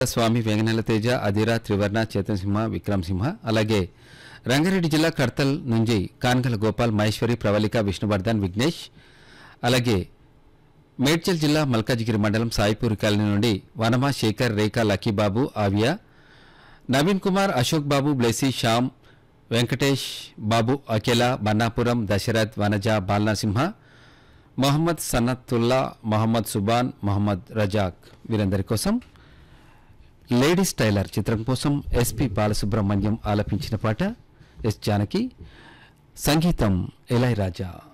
స్వామి వేంగనెల తేజ అదిరా త్రివర్ణ చేతన్ సింహ విక్రమ్ సింహ అలాగే రంగారెడ్డి జిల్లా కడతల్ నుంచి కాన్గల గోపాల్ మహేశ్వరి ప్రవళిక విష్ణువర్ధన్ విఘ్నేష్ అలాగే మేడ్చల్ జిల్లా మల్కాజిగిరి మండలం సాయిపూర్ కాలనీ నుండి వనమా శేఖర్ రేఖా లక్కీబాబు ఆవియా నవీన్ కుమార్ అశోక్ బాబు బ్లెసీ శ్యామ్ వెంకటేష్ బాబు అఖిల బన్నాపురం దశరథ్ వనజ బాల్నాసింహ మొహమ్మద్ సన్నత్తుల్లా మొహమ్మద్ సుబాన్ మొహమ్మద్ రజాక్ వీరందరి కోసం లేడీస్ టైలర్ చిత్రం కోసం ఎస్పి బాలసుబ్రహ్మణ్యం ఆలపించిన పాట ఎస్ జానకి సంగీతం ఎలై రాజా